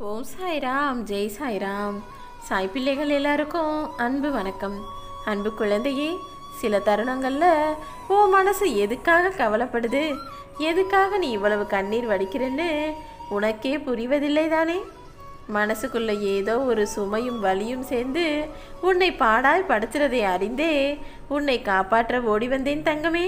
ஓம் சாய்ராம் ஜெய் சாய்ராம் சாய் பிள்ளைகள் எல்லாருக்கும் அன்பு வணக்கம் அன்பு குழந்தையே சில தருணங்களில் உன் மனசு எதுக்காக கவலைப்படுது எதுக்காக நீ இவ்வளவு கண்ணீர் வடிக்கிறன்னு உனக்கே புரிவதில்லை தானே மனசுக்குள்ள ஏதோ ஒரு சுமையும் வலியும் சேர்ந்து உன்னை பாடாய் படுத்துறதை அறிந்தே உன்னை காப்பாற்ற ஓடி வந்தேன் தங்கமே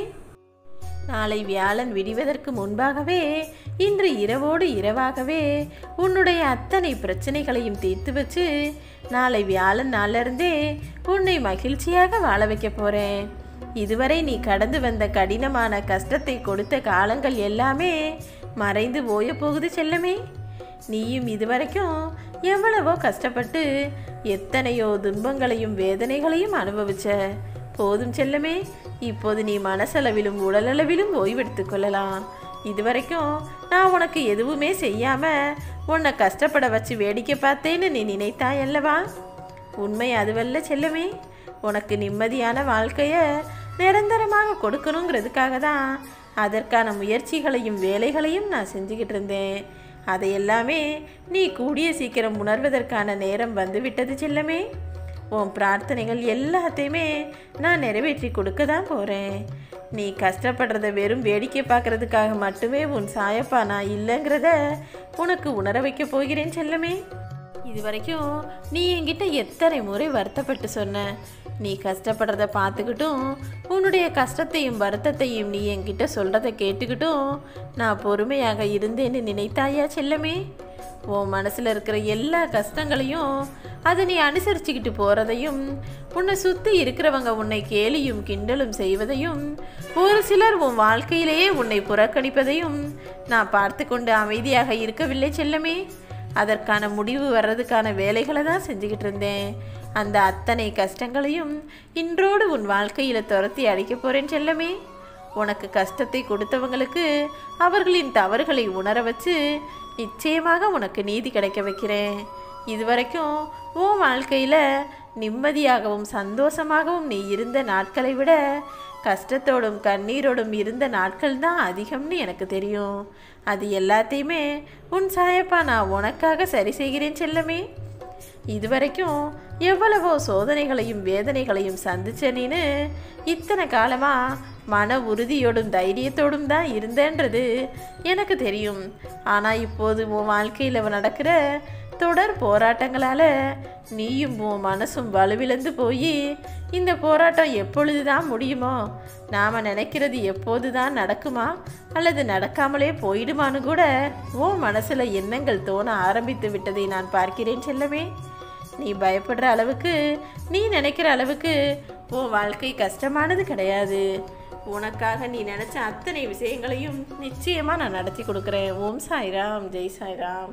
நாளை வியாழன் விடிவதற்கு முன்பாகவே இன்று இரவோடு இரவாகவே உன்னுடைய அத்தனை பிரச்சனைகளையும் தீர்த்து வச்சு நாளை வியாழன் நாளிலிருந்தே உன்னை மகிழ்ச்சியாக வாழ வைக்க போறேன் இதுவரை நீ கடந்து வந்த கடினமான கஷ்டத்தை கொடுத்த காலங்கள் எல்லாமே மறைந்து ஓய போகுது செல்லமே நீயும் இதுவரைக்கும் எவ்வளவோ கஷ்டப்பட்டு எத்தனையோ துன்பங்களையும் வேதனைகளையும் அனுபவிச்ச போதும் செல்லமே இப்போது நீ மனசளவிலும் உடலளவிலும் ஓய்வெடுத்துக் கொள்ளலாம் இதுவரைக்கும் நான் உனக்கு எதுவுமே செய்யாம உன்னை கஷ்டப்பட வச்சு வேடிக்கை பார்த்தேன்னு நீ நினைத்தாய் அல்லவா உண்மை அதுவல்ல செல்லமே உனக்கு நிம்மதியான வாழ்க்கைய நிரந்தரமாக கொடுக்கணுங்கிறதுக்காக தான் அதற்கான முயற்சிகளையும் வேலைகளையும் நான் செஞ்சுக்கிட்டு இருந்தேன் அதை எல்லாமே நீ கூடிய சீக்கிரம் உணர்வதற்கான நேரம் வந்துவிட்டது செல்லமே உன் பிரார்த்தனைகள் எல்லாத்தையுமே நான் நிறைவேற்றி கொடுக்க தான் போகிறேன் நீ கஷ்டப்படுறத வெறும் வேடிக்கை பார்க்கறதுக்காக மட்டுமே உன் சாயப்பா நான் இல்லைங்கிறத உனக்கு உணர வைக்க போகிறேன் செல்லமே இது வரைக்கும் நீ என்கிட்ட எத்தனை முறை வருத்தப்பட்டு சொன்ன நீ கஷ்டப்படுறத பார்த்துக்கிட்டும் உன்னுடைய கஷ்டத்தையும் வருத்தத்தையும் நீ என்கிட்ட சொல்கிறத கேட்டுக்கிட்டும் நான் பொறுமையாக இருந்தேன்னு நினைத்தாயா செல்லமே உன் மனசில் இருக்கிற எல்லா கஷ்டங்களையும் அதை நீ அனுசரிச்சுக்கிட்டு போகிறதையும் உன்னை சுற்றி இருக்கிறவங்க உன்னை கேலியும் கிண்டலும் செய்வதையும் ஒரு சிலர் உன் வாழ்க்கையிலேயே உன்னை புறக்கணிப்பதையும் நான் பார்த்து கொண்டு அமைதியாக இருக்கவில்லை செல்லமே அதற்கான முடிவு வர்றதுக்கான வேலைகளை தான் செஞ்சுக்கிட்டு இருந்தேன் அந்த அத்தனை கஷ்டங்களையும் இன்றோடு உன் வாழ்க்கையில் துரத்தி அடிக்க போகிறேன் செல்லமே உனக்கு கஷ்டத்தை கொடுத்தவங்களுக்கு அவர்களின் தவறுகளை உணர வச்சு நிச்சயமாக உனக்கு நீதி கிடைக்க வைக்கிறேன் இதுவரைக்கும் உன் வாழ்க்கையில் நிம்மதியாகவும் சந்தோஷமாகவும் நீ இருந்த நாட்களை விட கஷ்டத்தோடும் கண்ணீரோடும் இருந்த நாட்கள் தான் அதிகம்னு எனக்கு தெரியும் அது எல்லாத்தையுமே உன் சாயப்பா நான் உனக்காக சரி செய்கிறேன் செல்லமே இதுவரைக்கும் எவ்வளவோ சோதனைகளையும் வேதனைகளையும் சந்திச்ச நீனு இத்தனை காலமா மன உறுதியோடும் தைரியத்தோடும் தான் இருந்தேன்றது எனக்கு தெரியும் ஆனால் இப்போது உன் வாழ்க்கையில் நடக்கிற தொடர் போராட்டங்களால் நீயும் உன் மனசும் வலுவிழந்து போய் இந்த போராட்டம் எப்பொழுது தான் முடியுமோ நாம் நினைக்கிறது எப்போது தான் நடக்குமா அல்லது நடக்காமலே போயிடுமான்னு கூட உன் மனசில் எண்ணங்கள் தோண ஆரம்பித்து விட்டதை நான் பார்க்கிறேன் செல்லமே நீ பயப்படுற அளவுக்கு நீ நினைக்கிற அளவுக்கு உன் வாழ்க்கை கஷ்டமானது கிடையாது உனக்காக நீ நினச்ச அத்தனை விஷயங்களையும் நிச்சயமாக நான் நடத்தி கொடுக்குறேன் ஓம் சாய்ராம் ஜெய் சாய்ராம்